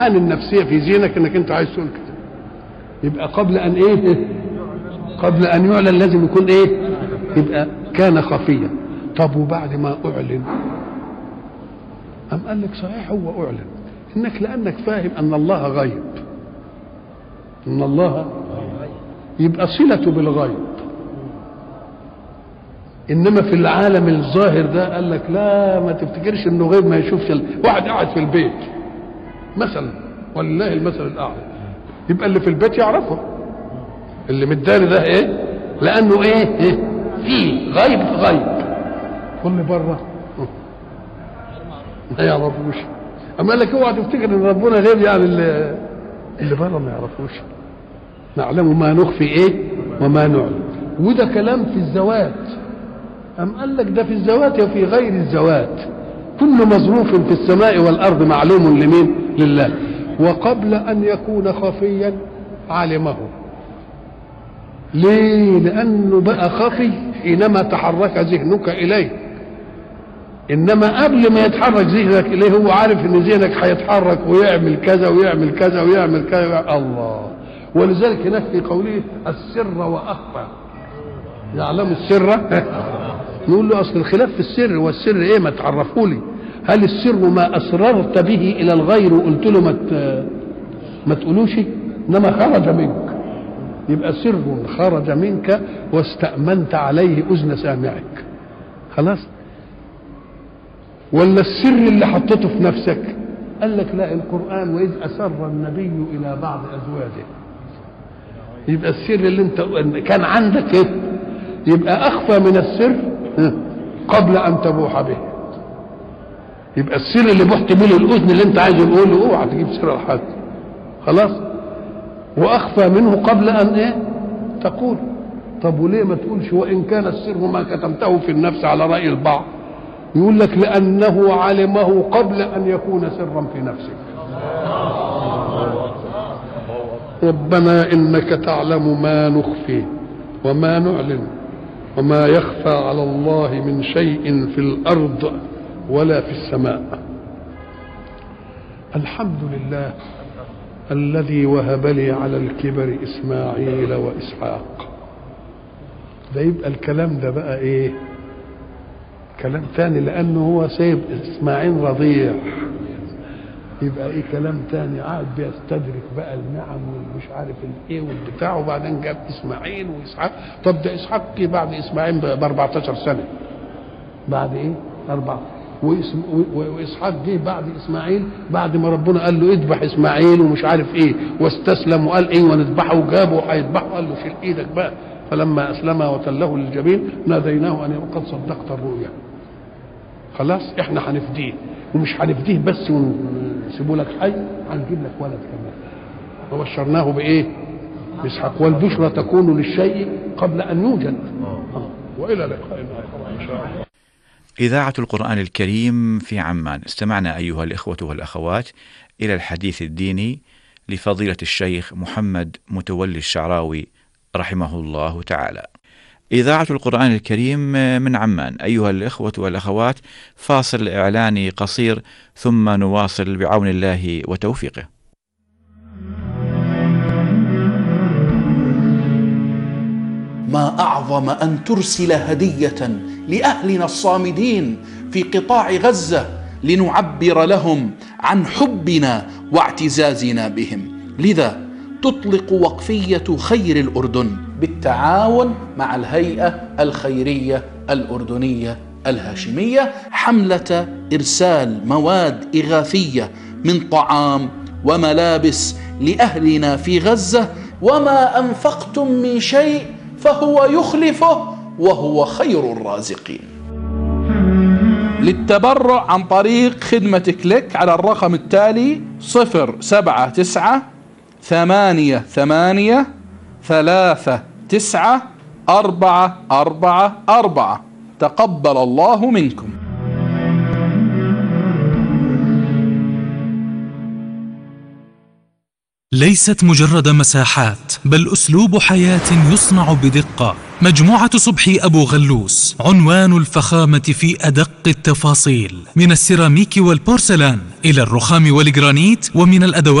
عن النفسيه في ذهنك انك انت عايز تقول كده يبقى قبل ان ايه قبل ان يعلن لازم يكون ايه يبقى كان خفيا طب وبعد ما اعلن أم قال لك صحيح هو اعلن انك لانك فاهم ان الله غيب ان الله يبقى صلته بالغيب انما في العالم الظاهر ده قال لك لا ما تفتكرش انه غيب ما يشوفش ال... واحد قاعد في البيت مثلا ولله المثل الاعلى يبقى اللي في البيت يعرفه اللي متداري ده ايه لانه ايه, إيه؟ في غيب غيب كل بره ما يعرفوش اما قال لك اوعى تفتكر ان ربنا غيب يعني اللي, اللي بره ما يعرفوش نعلم ما نخفي ايه وما نعلم وده كلام في الزوات أم قال لك ده في الزوات وفي غير الزوات كل مظروف في السماء والأرض معلوم لمين لله وقبل أن يكون خفيا علمه ليه لأنه بقى خفي حينما تحرك ذهنك إليه إنما قبل ما يتحرك ذهنك إليه هو عارف إن ذهنك هيتحرك ويعمل كذا ويعمل كذا ويعمل كذا ويعمل الله ولذلك هناك في قوله السر وأخفى يعلم السر نقول له اصل الخلاف في السر والسر ايه ما تعرفوا لي هل السر ما اسررت به الى الغير وقلت له ما ما تقولوش انما خرج منك يبقى سر خرج منك واستأمنت عليه اذن سامعك خلاص ولا السر اللي حطيته في نفسك قال لك لا القرآن وإذ أسر النبي إلى بعض أزواجه يبقى السر اللي انت كان عندك ايه يبقى أخفى من السر قبل ان تبوح به يبقى السر اللي بحت به الاذن اللي انت عايز تقوله اوعى تجيب سر لحد خلاص واخفى منه قبل ان ايه تقول طب وليه ما تقولش وان كان السر ما كتمته في النفس على راي البعض يقول لك لانه علمه قبل ان يكون سرا في نفسك ربنا انك تعلم ما نخفي وما نعلن وما يخفى على الله من شيء في الارض ولا في السماء الحمد لله الذي وهب لي على الكبر اسماعيل واسحاق ده يبقى الكلام ده بقى ايه كلام تاني لانه هو سايب اسماعيل رضيع يبقى ايه كلام تاني قاعد بيستدرك بقى النعم والمش عارف الايه والبتاع وبعدين جاب اسماعيل واسحاق طب ده اسحاق جه بعد اسماعيل ب 14 سنه بعد ايه؟ اربع واسم واسحاق جه بعد اسماعيل بعد ما ربنا قال له اذبح اسماعيل ومش عارف ايه واستسلم وقال ايه ونذبحه وجابه وهيذبحه قال له شيل ايدك بقى فلما اسلم وتله للجبين ناديناه ان قد صدقت الرؤيا خلاص احنا هنفديه ومش هنفديه بس ونسيبه لك حي هنجيب لك ولد كمان وبشرناه بايه؟ باسحاق والبشرى تكون للشيء قبل ان يوجد آه. والى لقاء اخر ان شاء الله إذاعة القرآن الكريم في عمان استمعنا أيها الإخوة والأخوات إلى الحديث الديني لفضيلة الشيخ محمد متولي الشعراوي رحمه الله تعالى إذاعة القرآن الكريم من عمان أيها الإخوة والأخوات فاصل إعلاني قصير ثم نواصل بعون الله وتوفيقه ما اعظم ان ترسل هديه لاهلنا الصامدين في قطاع غزه لنعبر لهم عن حبنا واعتزازنا بهم لذا تطلق وقفيه خير الاردن بالتعاون مع الهيئه الخيريه الاردنيه الهاشميه حمله ارسال مواد اغاثيه من طعام وملابس لاهلنا في غزه وما انفقتم من شيء فهو يخلفه وهو خير الرازقين للتبرع عن طريق خدمة كليك على الرقم التالي صفر سبعة تسعة ثمانية ثمانية ثلاثة تسعة أربعة أربعة أربعة تقبل الله منكم ليست مجرد مساحات بل اسلوب حياه يصنع بدقه مجموعة صبحي أبو غلوس عنوان الفخامة في أدق التفاصيل من السيراميك والبورسلان إلى الرخام والجرانيت ومن الأدوات